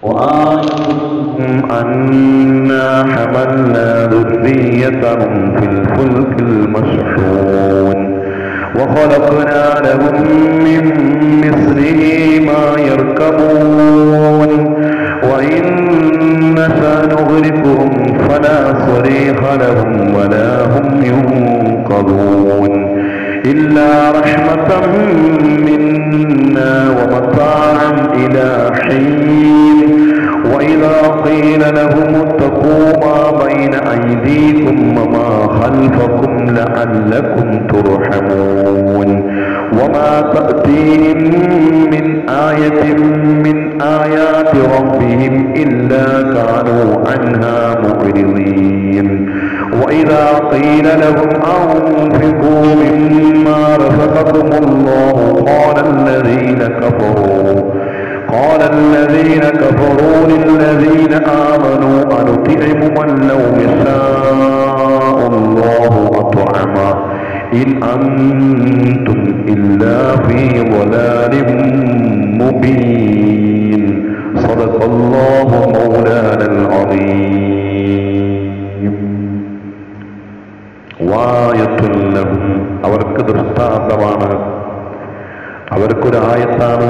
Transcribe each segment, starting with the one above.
وآيتهم أنا حملنا ذريتهم في الفلك المشحون وخلقنا لهم من مثله ما يركبون وإن نشأ نغرقهم فلا صريخ لهم ولا هم ينقذون إلا رحمة منا ومتاعا إلى حين وإذا قيل لهم اتقوا ما بين أيديكم وما خلفكم لعلكم ترحمون وما تأتيهم من آية من آيات ربهم إلا كانوا عنها معرضين وإذا قيل لهم أنفقوا مما رزقكم الله قال الذين كفروا قال الذين كفروا للذين آمنوا أنطعم من لو يشاء الله أطعمه إن أنتم إلا في ضلال مبين صدق الله مولانا العظيم വായത്തുൽ ലഹും അവർക്ക് ദൃഷ്ടാന്തമാണ് അവർക്കൊരായത്താണ്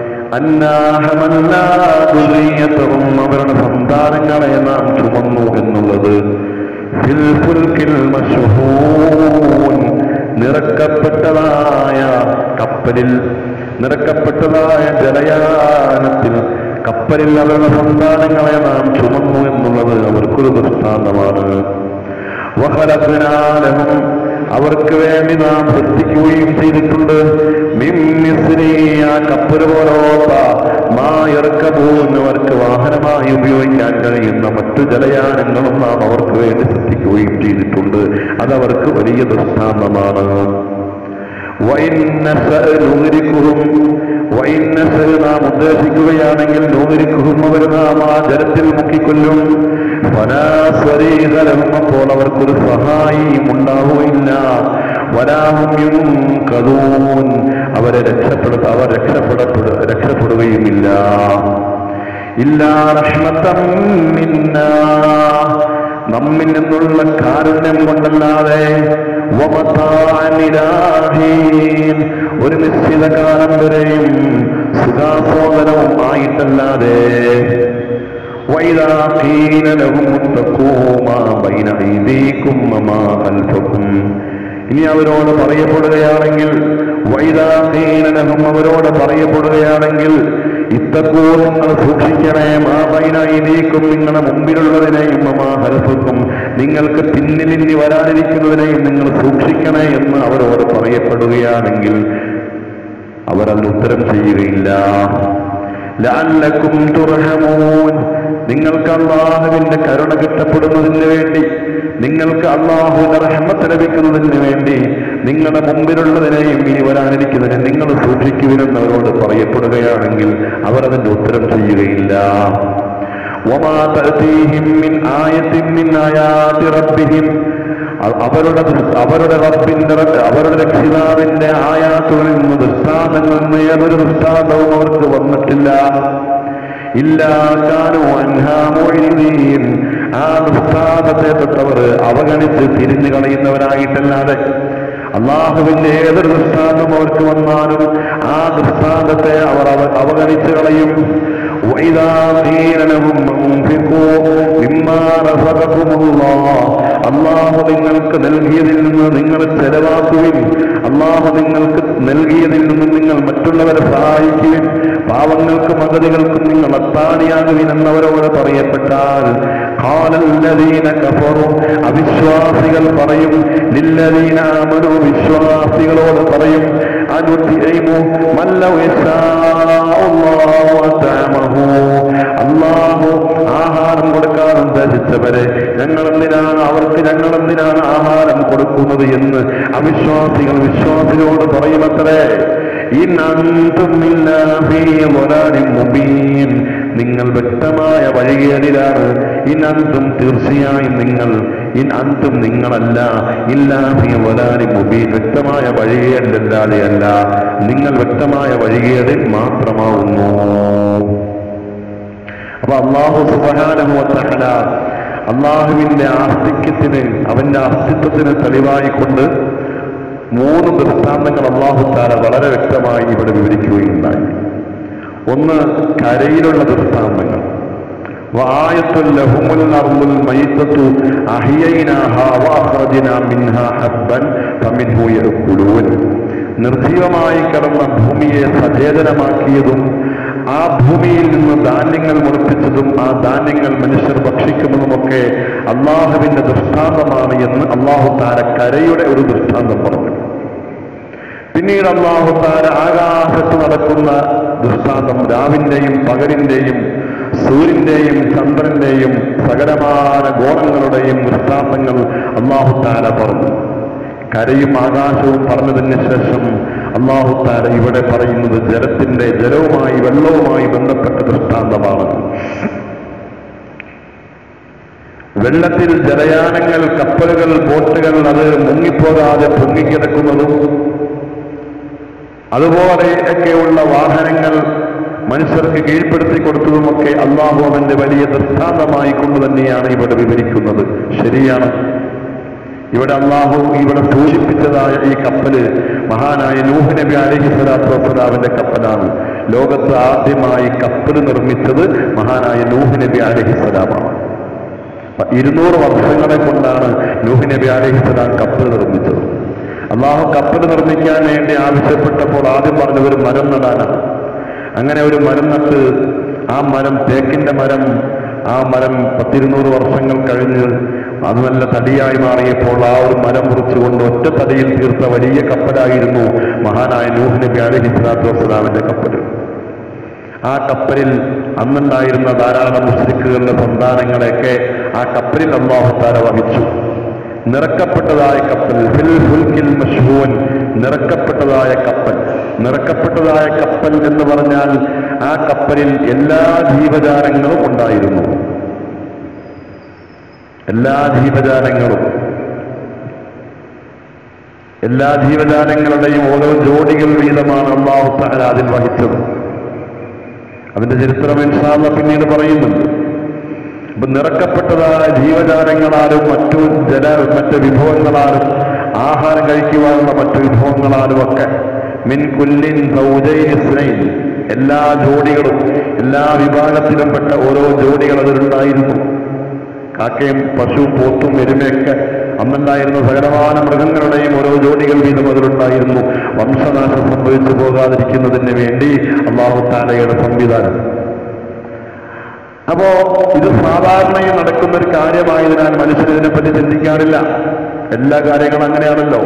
അന്നാഹമല്ലാതും അവരുടെ സന്താനങ്ങളെ നാം ചുമന്നു എന്നുള്ളത് ഫിൽ ഫുൽക്കിൽ മശ്ഹൂൻ നിറക്കപ്പെട്ടതായ കപ്പലിൽ നിറക്കപ്പെട്ടതായ ജലയാനത്തിൽ കപ്പലിൽ അവരുടെ സന്താനങ്ങളെ നാം ചുമന്നു എന്നുള്ളത് അവർക്കൊരു ദൃഷ്ടാന്തമാണ് വഹലഫനാലഹും അവർക്ക് വേണ്ടി നാം സൃഷ്ടിക്കുകയും ചെയ്തിട്ടുണ്ട് മിമ്മിസ്രി ആ കപ്പൽ പോലോത്ത മായിറക്കബൂൻ അവർക്ക് വാഹനമായി ഉപയോഗിക്കാൻ കഴിയുന്ന മറ്റു ജലയാനങ്ങളും നാം അവർക്ക് വേണ്ടി സൃഷ്ടിക്കുകയും ചെയ്തിട്ടുണ്ട് അതവർക്ക് വലിയ ദൃഷ്ടാന്തമാണ് നാം ഉദ്ദേശിക്കുകയാണെങ്കിൽ നൂരിക്കുഹും അവർ നാം ആ ജലത്തിൽ മുക്കിക്കൊല്ലും ഫലാസ്വരീകലം അപ്പോൾ അവർക്കൊരു സഹായിയും ഉണ്ടാവുകയില്ല വരാഹും കതൂൻ അവരെ രക്ഷപ്പെടുത്ത അവർ രക്ഷപ്പെടപ്പെടു രക്ഷപ്പെടുകയുമില്ല ഇല്ലാ റഹ്മത്തം മിന്നാ നമ്മിൽ നിന്നുള്ള കാരുണ്യം കൊണ്ടല്ലാതെ വമതാനിലാഹീൻ ഒരു നിശ്ചിത കാലം വരെയും സുഖാസ്വാദനവും ആയിട്ടല്ലാതെ وإذا قيل لهم اتقوا ما بين أيديكم وما خلفكم ഇനി അവരോട് പറയപ്പെടുകയാണെങ്കിൽ വൈദാഹീനലഹും അവരോട് പറയപ്പെടുകയാണെങ്കിൽ ഇത്തക്കൂ നിങ്ങൾ സൂക്ഷിക്കണേ മാബൈനൈനീക്കും നിങ്ങളുടെ മുമ്പിലുള്ളതിനെയും മാഹരഫക്കും നിങ്ങൾക്ക് പിന്നിലിന്നി വരാനിരിക്കുന്നതിനെയും നിങ്ങൾ സൂക്ഷിക്കണേ എന്ന് അവരോട് പറയപ്പെടുകയാണെങ്കിൽ അവരതിന് ഉത്തരം ചെയ്യുകയില്ല ലഅല്ലക്കും തുർഹമൂൻ നിങ്ങൾക്ക് അള്ളാഹുവിന്റെ കരുണ കിട്ടപ്പെടുന്നതിന് വേണ്ടി നിങ്ങൾക്ക് അള്ളാഹുവിന്റെ റഹ്മത്ത് ലഭിക്കുന്നതിന് വേണ്ടി നിങ്ങളുടെ മുമ്പിലുള്ളതിനെയും ഇനി വരാനിരിക്കുന്നതിനെ നിങ്ങൾ സൂക്ഷിക്കുവിനെന്ന് അവരോട് പറയപ്പെടുകയാണെങ്കിൽ അവർ അതിന്റെ ഉത്തരം ചെയ്യുകയില്ല وما تأتيهم من آية من آيات ربهم അ- അവരുടെ ദൃ- അവരുടെ റബ്ബിന്റെ റ- അവരുടെ രക്ഷിതാവിന്റെ ആയാത്തുകളിൽ നിന്ന് ദൃഷ്ടാന്തങ്ങളിൽ നിന്ന് ഏതൊരു ദൃഷ്ടാന്തവും അവർക്ക് വന്നിട്ടില്ല ഇല്ലാക്കാനോ അൻഹാമൊഴിനീൻ ആ ദൃഷ്ടാന്തത്തെ തൊട്ടവർ അവഗണിച്ച് തിരിഞ്ഞു കളയുന്നവരായിട്ടല്ലാതെ അള്ളാഹുവിന്റെ ഏതൊരു ദൃഷ്ടാന്തം അവർക്ക് വന്നാലും ആ ദൃഷ്ടാന്തത്തെ അവർ അവ- അവഗണിച്ച് കളയും وإذا قيل لهم انفقوا مما رزقكم الله അള്ളാഹു നിങ്ങൾക്ക് നൽകിയതിൽ നിന്ന് നിങ്ങൾ ചെലവാക്കുവിൻ അള്ളാഹു നിങ്ങൾക്ക് നൽകിയതിൽ നിന്ന് നിങ്ങൾ മറ്റുള്ളവരെ സഹായിക്കുവിൻ പാവങ്ങൾക്കും അഗതികൾക്കും നിങ്ങൾ അത്താണിയാകുവിൻ എന്നവരോട് പറയപ്പെട്ടാൽ ഖാലല്ലദീന കഫറു അവിശ്വാസികൾ പറയും ലില്ലദീന ആമനു വിശ്വാസികളോട് പറയും അനുതിഇമു മല്ലൗ യശാഅല്ലാഹു അതഅമഹു അല്ലാഹു ആഹാരം കൊടുക്കാൻ ഉദ്ദേശിച്ചവരെ ഞങ്ങൾ എന്തിനാണ് അവർക്ക് ഞങ്ങൾ എന്തിനാണ് ആഹാരം കൊടുക്കുന്നത് എന്ന് അവിശ്വാസികൾ വിശ്വാസികളോട് പറയുമത്രേ ഇൻ അന്തും ഇല്ലാ ഫീ ളലാലിൻ മുബീൻ നിങ്ങൾ വ്യക്തമായ വഴികേടിലാണ് ഇൻ അന്തും തീർച്ചയായും നിങ്ങൾ ഇൻ അന്തും നിങ്ങളല്ല ഇല്ലാ ഫീ ളലാലിൻ മുബീൻ വ്യക്തമായ വഴികേടിലല്ലാതെയല്ല നിങ്ങൾ വ്യക്തമായ വഴികേടിൽ മാത്രമാവുന്നു അള്ളാഹു സുബാനുഭവത്തഹല അള്ളാഹുവിന്റെ ആസ്തിക്യത്തിന് അവന്റെ അസ്തിത്വത്തിന് തെളിവായിക്കൊണ്ട് മൂന്ന് ദൃഷ്ടാന്തങ്ങൾ അള്ളാഹു താര വളരെ വ്യക്തമായി ഇവിടെ വിവരിക്കുകയുണ്ടായി ഒന്ന് കരയിലുള്ള ദൃഷ്ടാന്തങ്ങൾ وآية لهم الأرض الميتة أحييناها وأخرجنا منها حبا فمنه يأكلون നിർജീവമായി കിടന്ന ഭൂമിയെ സചേതനമാക്കിയതും ആ ഭൂമിയിൽ നിന്ന് ധാന്യങ്ങൾ മുളപ്പിച്ചതും ആ ധാന്യങ്ങൾ മനുഷ്യർ ഭക്ഷിക്കുന്നതുമൊക്കെ അള്ളാഹുവിന്റെ ദൃഷ്ടാന്തമാണ് എന്ന് അള്ളാഹു താര കരയുടെ ഒരു ദൃഷ്ടാന്തം പറഞ്ഞു പിന്നീട് അള്ളാഹു താര ആകാശത്ത് നടക്കുന്ന ദൃഷ്ടാന്തം രാവിന്റെയും പകലിന്റെയും സൂര്യന്റെയും ചന്ദ്രന്റെയും സകലമാന ഗോണങ്ങളുടെയും ദൃഷ്ടാന്തങ്ങൾ അള്ളാഹു താര പറഞ്ഞു കരയും ആകാശവും പറഞ്ഞതിന് ശേഷം അള്ളാഹു താര ഇവിടെ പറയുന്നത് ജലത്തിന്റെ ജലവുമായി വെള്ളവുമായി ബന്ധപ്പെട്ട ദൃഷ്ടാന്തമാണ് വെള്ളത്തിൽ ജലയാനങ്ങൾ കപ്പലുകൾ ബോട്ടുകൾ അത് മുങ്ങിപ്പോകാതെ പൊങ്ങിക്കിടക്കുന്നതും അതുപോലെയൊക്കെയുള്ള വാഹനങ്ങൾ മനുഷ്യർക്ക് കീഴ്പ്പെടുത്തി കൊടുത്തതുമൊക്കെ അള്ളാഹു അവന്റെ വലിയ ദൃഷ്ടാന്തമായി കൊണ്ട് തന്നെയാണ് ഇവിടെ വിവരിക്കുന്നത് ശരിയാണ് ഇവിടെ അള്ളാഹു ഇവിടെ സൂചിപ്പിച്ചതായ ഈ കപ്പല് മഹാനായ നൂഹ് നബി അലഹി സ്വലാത്തു വസ്സലാമിന്റെ കപ്പലാണ് ലോകത്ത് ആദ്യമായി കപ്പല് നിർമ്മിച്ചത് മഹാനായ നൂഹ് നബി അലഹി സ്വലാമാണ് ഇരുന്നൂറ് വർഷങ്ങളെ കൊണ്ടാണ് നൂഹ് നബി അലഹി സ്വലാം കപ്പൽ നിർമ്മിച്ചത് അള്ളാഹു കപ്പൽ നിർമ്മിക്കാൻ വേണ്ടി ആവശ്യപ്പെട്ടപ്പോൾ ആദ്യം പറഞ്ഞത് ഒരു മരം നടാനാണ് അങ്ങനെ ഒരു മരം നട്ട് ആ മരം തേക്കിന്റെ മരം ആ മരം പത്തിരുന്നൂറ് വർഷങ്ങൾ കഴിഞ്ഞ് അത് നല്ല തടിയായി മാറിയപ്പോൾ ആ ഒരു മരം മുറിച്ചുകൊണ്ട് ഒറ്റ തടിയിൽ തീർത്ത വലിയ കപ്പലായിരുന്നു മഹാനായ നൂഹ് നബി അലഹി സ്വലാത്തു വസ്സലാമിന്റെ കപ്പൽ ആ കപ്പലിൽ അന്നുണ്ടായിരുന്ന ധാരാളം മുസ്ലിക്കുകളുടെ സന്താനങ്ങളെയൊക്കെ ആ കപ്പലിൽ അള്ളാഹുത്താര വഹിച്ചു നിറക്കപ്പെട്ടതായ കപ്പൽ ഫിൽ ഫുൽക്കിൽ മഷ്ഹൂൻ നിറക്കപ്പെട്ടതായ കപ്പൽ നിറക്കപ്പെട്ടതായ കപ്പൽ എന്ന് പറഞ്ഞാൽ ആ കപ്പലിൽ എല്ലാ ജീവജാലങ്ങളും ഉണ്ടായിരുന്നു എല്ലാ ജീവജാലങ്ങളും എല്ലാ ജീവജാലങ്ങളുടെയും ഓരോ ജോഡികൾ വീതമാണ് അള്ളാഹു താല അതിൽ വഹിച്ചത് അതിന്റെ ചരിത്രം ഇൻഷാല്ല പിന്നീട് പറയുന്നുണ്ട് അപ്പൊ നിറക്കപ്പെട്ടതായ ജീവജാലങ്ങളാലും മറ്റു ജല മറ്റ് വിഭവങ്ങളാലും ആഹാരം കഴിക്കുവാനുള്ള മറ്റു വിഭവങ്ങളാലും ഒക്കെ മിൻ കുല്ലിൻ സൗജൈനി സ്നൈൻ എല്ലാ ജോഡികളും എല്ലാ വിഭാഗത്തിലും പെട്ട ഓരോ ജോഡികൾ അതിലുണ്ടായിരുന്നു കാക്കയും പശുവും പോത്തും എരുമയൊക്കെ അന്നുണ്ടായിരുന്ന സകലമാന മൃഗങ്ങളുടെയും ഓരോ ജോഡികൾ വീതം അതിലുണ്ടായിരുന്നു വംശനാശം സംഭവിച്ചു പോകാതിരിക്കുന്നതിന് വേണ്ടി അള്ളാഹു താലയുടെ സംവിധാനം അപ്പോ ഇത് സാധാരണയിൽ നടക്കുന്ന ഒരു കാര്യമായതിനാൽ മനുഷ്യൻ ഇതിനെപ്പറ്റി ചിന്തിക്കാറില്ല എല്ലാ കാര്യങ്ങളും അങ്ങനെയാണല്ലോ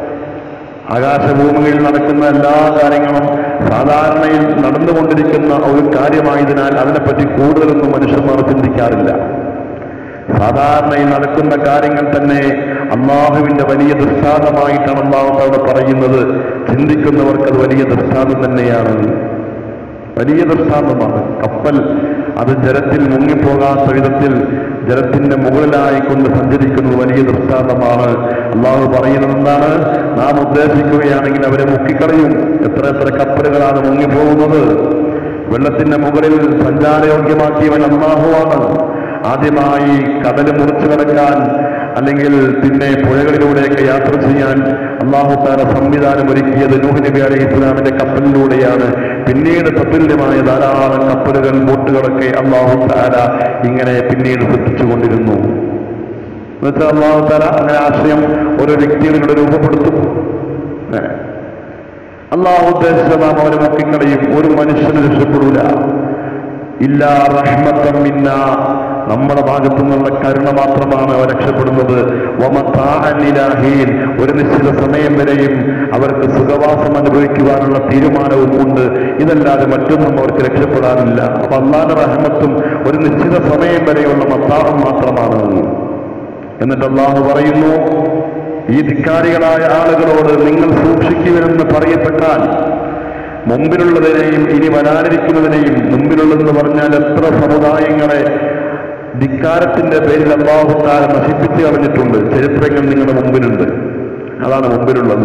ആകാശഭൂമിയിൽ നടക്കുന്ന എല്ലാ കാര്യങ്ങളും സാധാരണയിൽ നടന്നുകൊണ്ടിരിക്കുന്ന ഒരു കാര്യമായതിനാൽ അതിനെപ്പറ്റി കൂടുതലൊന്നും മനുഷ്യന്മാർ ചിന്തിക്കാറില്ല സാധാരണയിൽ നടക്കുന്ന കാര്യങ്ങൾ തന്നെ അള്ളാഹുവിന്റെ വലിയ ദൃഷ്ടാന്തമായിട്ടാണ് അള്ളാഹു അവിടെ പറയുന്നത് ചിന്തിക്കുന്നവർക്ക് അത് വലിയ ദൃഷ്ടാന്തം തന്നെയാണ് വലിയ ദൃഷ്ടാന്തമാണ് കപ്പൽ അത് ജലത്തിൽ മുങ്ങിപ്പോകാത്ത വിധത്തിൽ ജലത്തിന്റെ മുകളിലായി കൊണ്ട് സഞ്ചരിക്കുന്നത് വലിയ ദൃഷ്ടാന്തമാണ് അള്ളാഹു പറയുന്നത് എന്താണ് നാം ഉദ്ദേശിക്കുകയാണെങ്കിൽ അവരെ മുക്കിക്കളയും എത്ര എത്ര കപ്പലുകളാണ് മുങ്ങിപ്പോകുന്നത് വെള്ളത്തിന്റെ മുകളിൽ സഞ്ചാരയോഗ്യമാക്കിയവൻ അള്ളാഹുവാണ് ആദ്യമായി കടല് മുറിച്ചു കടക്കാൻ അല്ലെങ്കിൽ പിന്നെ പുഴകളിലൂടെയൊക്കെ യാത്ര ചെയ്യാൻ അള്ളാഹു താര സംവിധാനം ഒരുക്കിയത് നൂഹ് നബി അലൈഹി ഇസ്ലാമിന്റെ കപ്പലിലൂടെയാണ് പിന്നീട് തത്തുല്യമായ ധാരാളം കപ്പലുകൾ ബോട്ടുകളൊക്കെ അള്ളാഹു താര ഇങ്ങനെ പിന്നീട് സൃഷ്ടിച്ചുകൊണ്ടിരുന്നു എന്നുവെച്ചാൽ അള്ളാഹു താര അങ്ങനെ ആശയം ഓരോ വ്യക്തികളിലൂടെ രൂപപ്പെടുത്തും ഏ. അള്ളാഹു ഉദ്ദേശിച്ച നാം അവനെ മുക്കിക്കളയും ഒരു മനുഷ്യന് രക്ഷപ്പെടൂല ഇല്ല റഹ്മത്തം മിന്ന നമ്മുടെ ഭാഗത്തു നിന്നുള്ള കരുണ മാത്രമാണ് അവർ രക്ഷപ്പെടുന്നത് വമത്താഅന്നിലാഹീൻ. ഒരു നിശ്ചിത സമയം വരെയും അവർക്ക് സുഖവാസം അനുഭവിക്കുവാനുള്ള തീരുമാനവും ഉണ്ട് ഇതല്ലാതെ മറ്റൊന്നും അവർക്ക് രക്ഷപ്പെടാനില്ല അപ്പൊ അള്ളാന്റെ റഹ്മത്തും ഒരു നിശ്ചിത സമയം വരെയുള്ള മത്താഹം മാത്രമാണ് എന്നിട്ട് അള്ളാഹു പറയുന്നു ഈ ധിക്കാരികളായ ആളുകളോട് നിങ്ങൾ സൂക്ഷിക്കുമെന്ന് പറയപ്പെട്ടാൽ മുമ്പിലുള്ളതിനെയും ഇനി വരാനിരിക്കുന്നതിനെയും മുമ്പിലുള്ളതെന്ന് പറഞ്ഞാൽ എത്ര സമുദായങ്ങളെ ധിക്കാരത്തിന്റെ പേരിൽ അള്ളാഹുത്താല നശിപ്പിച്ചു കളഞ്ഞിട്ടുണ്ട് ചരിത്രങ്ങൾ നിങ്ങളുടെ മുമ്പിലുണ്ട് അതാണ് മുമ്പിലുള്ളത്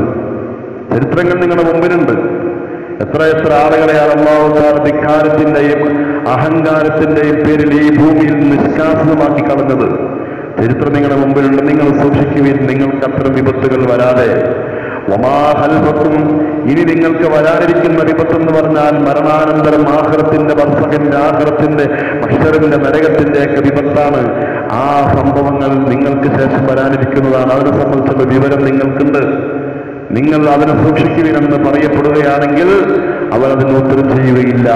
ചരിത്രങ്ങൾ നിങ്ങളുടെ മുമ്പിലുണ്ട് എത്ര എത്ര ആളുകളെയാണ് അള്ളാഹുത്താല ധിക്കാരത്തിന്റെയും അഹങ്കാരത്തിന്റെയും പേരിൽ ഈ ഭൂമിയിൽ നിഷ്കാസിതമാക്കി കളഞ്ഞത് ചരിത്രം നിങ്ങളുടെ മുമ്പിലുണ്ട് നിങ്ങൾ സൂക്ഷിക്കുവിൻ നിങ്ങൾക്ക് അത്തരം വിപത്തുകൾ വരാതെ വമാഹൽഫത്തും ഇനി നിങ്ങൾക്ക് വരാനിരിക്കുന്ന വിപത്തെന്ന് പറഞ്ഞാൽ മരണാനന്തരം ആഹ്റത്തിന്റെ വർഷകന്റെ ആഹ്റത്തിന്റെ മഷറിന്റെ നരകത്തിന്റെ ഒക്കെ വിപത്താണ് ആ സംഭവങ്ങൾ നിങ്ങൾക്ക് ശേഷം വരാനിരിക്കുന്നതാണ് അതിനെ സംബന്ധിച്ചുള്ള വിവരം നിങ്ങൾക്കുണ്ട് നിങ്ങൾ അതിനെ സൂക്ഷിക്കുവിനെന്ന് പറയപ്പെടുകയാണെങ്കിൽ അവർ അതിന് ഉത്തരം ചെയ്യുകയില്ല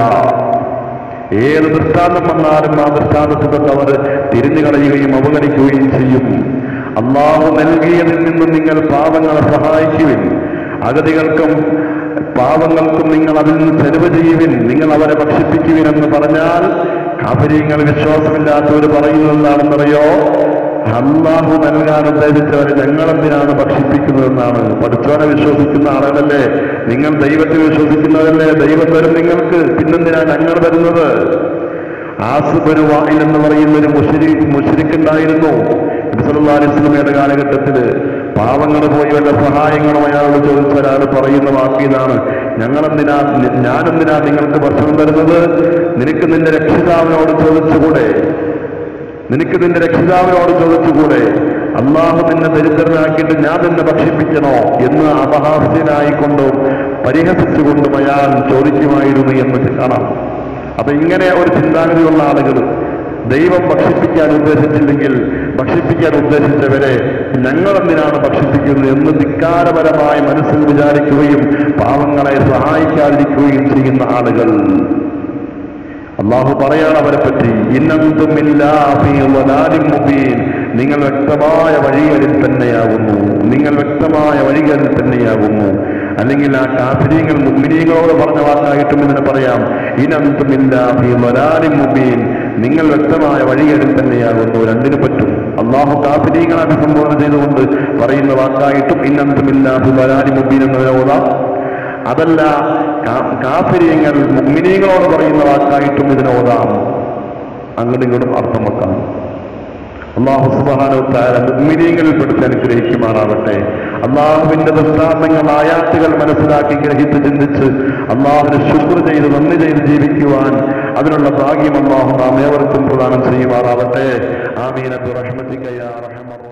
ഏത് ദൃഷ്ടാന്തം വന്നാലും ആ ദൃഷ്ടാന്തത്തിൽ നിന്ന് അവർ തിരിഞ്ഞു കളയുകയും അവഗണിക്കുകയും ചെയ്യും അള്ളാഹു നൽകിയതിൽ നിന്നും നിങ്ങൾ പാവങ്ങളെ സഹായിക്കുവിൻ അഗതികൾക്കും പാവങ്ങൾക്കും നിങ്ങൾ അതിൽ നിന്ന് ചെലവ് ചെയ്യുവിൻ നിങ്ങൾ അവരെ ഭക്ഷിപ്പിക്കുവിൻ എന്ന് പറഞ്ഞാൽ കാപര്യങ്ങൾ വിശ്വാസമില്ലാത്തവർ പറയുന്നതെന്താണെന്നറിയോ അള്ളാഹു നൽകാൻ ഉദ്ദേശിച്ചവരെ ഞങ്ങളെന്തിനാണ് ഭക്ഷിപ്പിക്കുന്നതെന്നാണ് പഠിച്ചവനെ വിശ്വസിക്കുന്ന ആളുകളല്ലേ നിങ്ങൾ ദൈവത്തെ വിശ്വസിക്കുന്നതല്ലേ ദൈവം തരും നിങ്ങൾക്ക് പിന്നെന്തിനാ ഞങ്ങൾ തരുന്നത് ആസുബരു വായിൽ എന്ന് പറയുന്ന ഒരു മുഷരി മുഷരിക്കുണ്ടായിരുന്നു അലിസ്ലമയുടെ കാലഘട്ടത്തിൽ പാവങ്ങൾ പോയി വല്ല സഹായങ്ങളും അയാളോട് ചോദിച്ച ഒരാൾ പറയുന്ന വാക്ക് ഇതാണ് ഞങ്ങളെന്തിനാ ഞാനെന്തിനാ നിങ്ങൾക്ക് ഭക്ഷണം തരുന്നത് നിനക്ക് നിന്റെ രക്ഷിതാവിനോട് ചോദിച്ചുകൂടെ നിനക്ക് നിന്റെ രക്ഷിതാവിനോട് ചോദിച്ചുകൂടെ അള്ളാഹു നിന്നെ ദരിദ്രനാക്കിയിട്ട് ഞാൻ നിന്നെ ഭക്ഷിപ്പിക്കണോ എന്ന് അപഹാസ്യനായിക്കൊണ്ടും പരിഹസിച്ചുകൊണ്ടും അയാൾ ചോദിക്കുമായിരുന്നു എന്ന് കാണാം അപ്പൊ ഇങ്ങനെ ഒരു ചിന്താഗതിയുള്ള ആളുകൾ ദൈവം ഭക്ഷിപ്പിക്കാൻ ഉദ്ദേശിച്ചില്ലെങ്കിൽ ഭക്ഷിപ്പിക്കാൻ ഉദ്ദേശിച്ചവരെ ഞങ്ങളെന്തിനാണ് ഭക്ഷിപ്പിക്കുന്നത് എന്ന് ധിക്കാരപരമായി മനസ്സിൽ വിചാരിക്കുകയും പാവങ്ങളെ സഹായിക്കാതിരിക്കുകയും ചെയ്യുന്ന ആളുകൾ അള്ളാഹു പറയാണ് അവരെ പറ്റി ഇന്നന്തുമില്ലാ ഫീ ളലാലിൻ മുബീൻ നിങ്ങൾ വ്യക്തമായ വഴികളിൽ തന്നെയാകുന്നു നിങ്ങൾ വ്യക്തമായ വഴികളിൽ തന്നെയാകുന്നു അല്ലെങ്കിൽ ആ കാഫിര്യങ്ങൾ മുഗ്മിനീങ്ങളോട് പറഞ്ഞ വാക്കായിട്ടും ഇതിനെ പറയാം ഇനന്തുമില്ലാ ഫീ ളലാലിൻ മുബീൻ നിങ്ങൾ വ്യക്തമായ വഴികളിൽ തന്നെയാകുന്നു രണ്ടിന് പറ്റും അള്ളാഹു കാഫിര്യങ്ങളെ അഭിസംബോധന ചെയ്തുകൊണ്ട് പറയുന്ന വാക്കായിട്ടും ഇനന്തുമില്ലാ ഫീ ളലാലിൻ മുബീൻ എന്നതിനെ ഓതാം അതല്ല കാ- കാഫിര്യങ്ങൾ മുഗ്മിനീങ്ങളോട് പറയുന്ന വാക്കായിട്ടും ഇതിനെ ഓതാം അങ്ങോട്ടും ഇങ്ങോട്ടും അർത്ഥം വെക്കാം അള്ളാഹു സുബാനോത്താര മുഗ്മിനീങ്ങളിൽ പെടുത്തി അനുഗ്രഹിക്കുമാറാവട്ടെ അള്ളാഹുവിന്റെ ദൃഷ്ടാന്തങ്ങൾ ആയാത്തുകൾ മനസ്സിലാക്കി ഗ്രഹിച്ച് ചിന്തിച്ച് അള്ളാഹുവിന് ശുക്ർ ചെയ്ത് നന്ദി ചെയ്ത് ജീവിക്കുവാൻ അതിനുള്ള ഭാഗ്യം അള്ളാഹു നാം ഏവർക്കും പ്രദാനം ചെയ്യുമാറാവട്ടെ ആമീനത്ത് റഹ്മത്തിക്കയ്യ റഹ്മർ